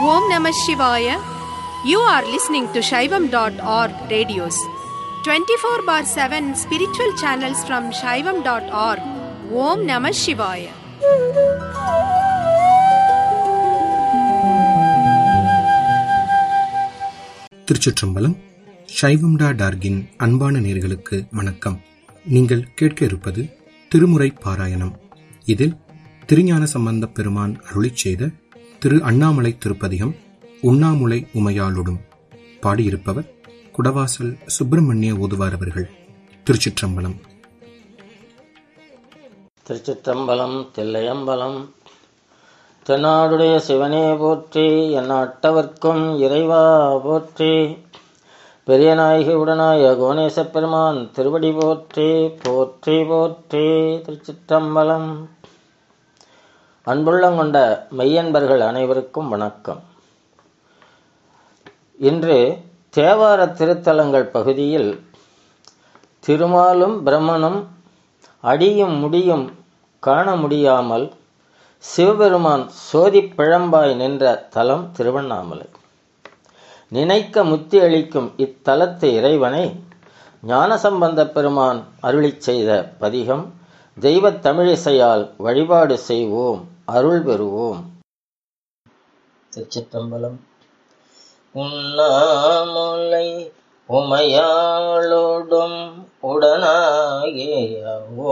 ஓம் நம சிவாய you are listening to Saivam dot org radios twenty four bar seven spiritual channels from Saivam dot org ஓம் நம சிவாய திருச்சிற்றம்பலம் சைவம்டா டார்கின் அன்பான நேர்களுக்கு வணக்கம் நீங்கள் கேட்க இருப்பது திருமுறை பாராயணம் இதில் திருஞான சம்பந்தப் பெருமான் அருளிச் செய்த திரு அண்ணாமலை திருப்பதிகம் உண்ணாமுலை உமையாளுடும் பாடியிருப்பவர் குடவாசல் சுப்பிரமணிய ஓதுவார் அவர்கள் திருச்சிற்றம்பலம் திருச்சிற்றம்பலம் தில்லையம்பலம் தென்னாடுடைய சிவனே போற்றி எந்நாட்டவர்க்கும் இறைவா போற்றி பெரியநாயகி உடனாய கோணேசப் பெருமான் திருவடி போற்றி போற்றி போற்றி திருச்சிற்றம்பலம் அன்புள்ளங்கொண்ட மெய்யன்பர்கள் அனைவருக்கும் வணக்கம் இன்று தேவார திருத்தலங்கள் பகுதியில் திருமாலும் பிரம்மனும் அடியும் முடியும் காண முடியாமல் சிவபெருமான் சோதிப் பிழம்பாய் நின்ற தலம் திருவண்ணாமலை நினைக்க முத்தி அளிக்கும் இத்தலத்து இறைவனை ஞானசம்பந்த பெருமான் அருளிச் செய்த பதிகம் தெய்வத் தமிழிசையால் வழிபாடு செய்வோம் அருள் பெறுவோம் திருச்சிற்றம்பலம் உண்ணாமுலை உமையாளோடும் உடனாகிய